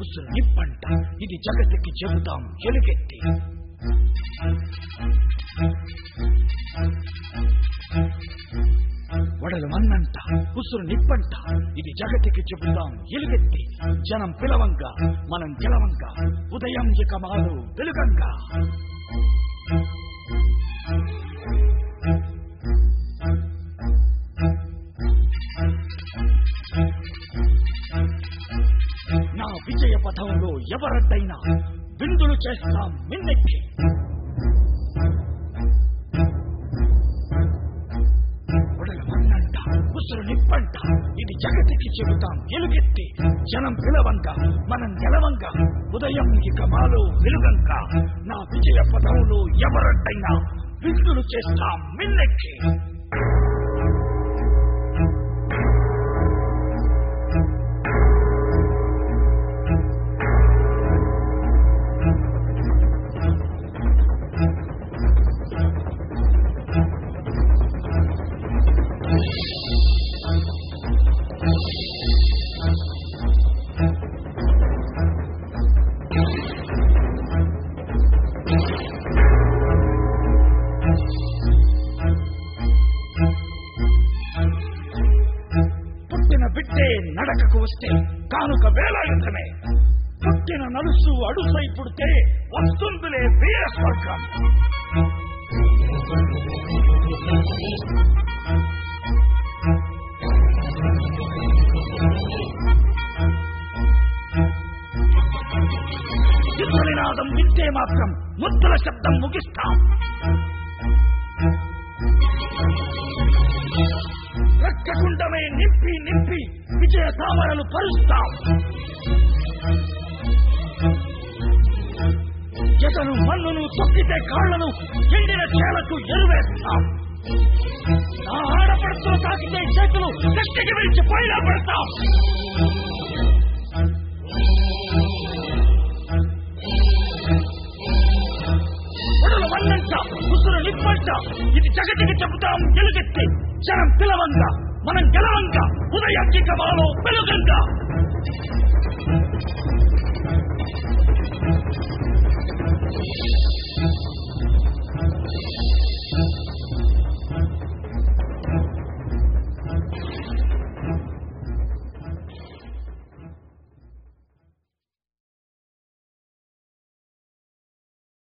ఉసురు నిప్పంట ఇది జగతికి చెబుతాం ఎలుగెత్తి వడలు మన్నంట ఉసురు నిప్పంట ఇది జగతికి చెబుతాం ఎలుగెత్తి జనం పిలవంగా మనం గెలవంగా ఉదయం ఇక మాలు వెలుగంగా నా విజయ పథంలో ఎవరద్దైనా విందులు చేస్తాం మిన్నెక్కి ఉడల మన్నంట ఉసురు నిప్పంట ఇది జగతికి చెబుతాం ఎలుగెత్తి జనం పిలవంగా మనం గెలవంగా ఉదయం ఇక మాలో వెలుగంగా నా విజయ పథంలో ఎవరద్దైనా విందులు చేస్తాం మిన్నెక్కి పుట్టిన బిడ్డే నడకకు వస్తే కానుక వేలాయుధమే పుట్టిన నలుసు అడుసై పుడితే వస్తుందిలే వీర స్వర్గం యుద్ధనినాదం వింటే మాత్రం ముద్దుల శబ్దం ముగిస్తాం రక్తకుండమే నింపి నింపి విజయ తామరలు పరుస్తాం జగను మన్నును తొక్కితే కాళ్లను ఎండిన చేలకు ఎరువేస్తాం ఆ ఆడపడుతూ తాకితే చేతులు కష్టికి విరిచి పైన పడతాం పొడలు వన్నంట ఉసురు నిప్పంట ఇది జగతికి చెబుతాం గెలుగెత్తి జనం పిలవంగా మనం గెలవంగా ఉదయానికి కమాలో వెలుగంగా